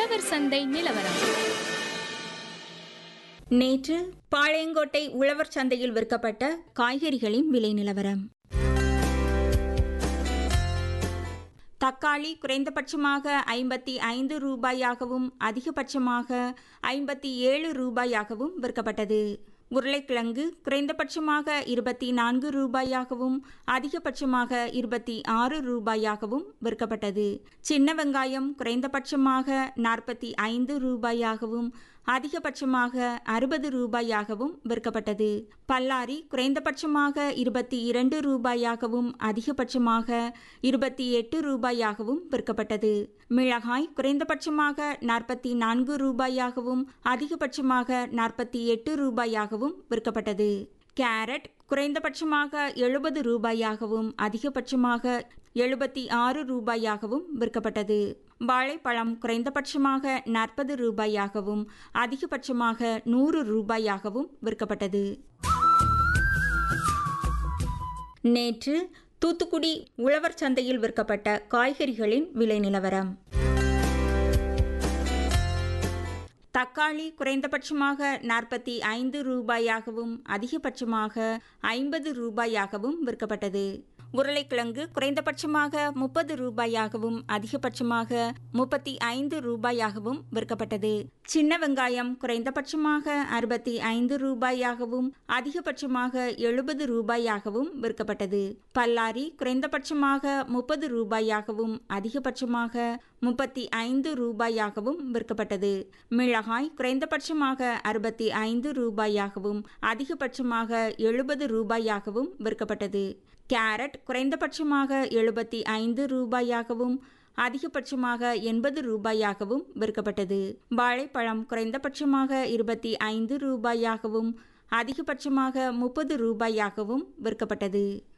உழவர் சந்தை நிலவரம் நேற்று பாளையங்கோட்டை உழவர் சந்தையில் விற்கப்பட்ட காய்கறிகளின் விலை நிலவரம் தக்காளி குறைந்தபட்சமாக ஐம்பத்தி ஐந்து ரூபாயாகவும் அதிகபட்சமாக ஐம்பத்தி ஏழு ரூபாயாகவும் விற்கப்பட்டது உருளைக்கிழங்கு குறைந்தபட்சமாக இருபத்தி நான்கு ரூபாயாகவும் அதிகபட்சமாக இருபத்தி ஆறு ரூபாயாகவும் விற்கப்பட்டது சின்ன வெங்காயம் குறைந்தபட்சமாக நாற்பத்தி ஐந்து ரூபாயாகவும் அதிகபட்சமாக அறுபது ரூபாயாகவும் விற்கப்பட்டது பல்லாரி குறைந்தபட்சமாக இருபத்தி இரண்டு ரூபாயாகவும் அதிகபட்சமாக இருபத்தி எட்டு ரூபாயாகவும் விற்கப்பட்டது மிளகாய் குறைந்தபட்சமாக நாற்பத்தி நான்கு ரூபாயாகவும் அதிகபட்சமாக நாற்பத்தி எட்டு ரூபாயாகவும் விற்கப்பட்டது கேரட் குறைந்தபட்சமாக எழுபது ரூபாயாகவும் அதிகபட்சமாக எழுபத்தி ஆறு ரூபாயாகவும் விற்கப்பட்டது வாழைப்பழம் குறைந்தபட்சமாக நாற்பது ரூபாயாகவும் அதிகபட்சமாக நூறு ரூபாயாகவும் விற்கப்பட்டது நேற்று தூத்துக்குடி உழவர் சந்தையில் விற்கப்பட்ட காய்கறிகளின் விலை நிலவரம் தக்காளி குறைந்தபட்சமாக நாற்பத்தி ஐந்து ரூபாயாகவும் அதிகபட்சமாக ஐம்பது ரூபாயாகவும் விற்கப்பட்டது உருளைக்கிழங்கு குறைந்தபட்சமாக முப்பது ரூபாயாகவும் அதிகபட்சமாக முப்பத்தி ஐந்து ரூபாயாகவும் விற்கப்பட்டது சின்ன வெங்காயம் குறைந்தபட்சமாக அறுபத்தி ஐந்து ரூபாயாகவும் அதிகபட்சமாக எழுபது ரூபாயாகவும் விற்கப்பட்டது பல்லாரி குறைந்தபட்சமாக முப்பது ரூபாயாகவும் அதிகபட்சமாக முப்பத்தி ஐந்து ரூபாயாகவும் விற்கப்பட்டது மிளகாய் குறைந்தபட்சமாக அறுபத்தி ஐந்து ரூபாயாகவும் அதிகபட்சமாக எழுபது ரூபாயாகவும் விற்கப்பட்டது கேரட் குறைந்தபட்சமாக எழுபத்தி ஐந்து ரூபாயாகவும் அதிகபட்சமாக எண்பது ரூபாயாகவும் விற்கப்பட்டது வாழைப்பழம் குறைந்தபட்சமாக இருபத்தி ஐந்து ரூபாயாகவும் அதிகபட்சமாக முப்பது ரூபாயாகவும் விற்கப்பட்டது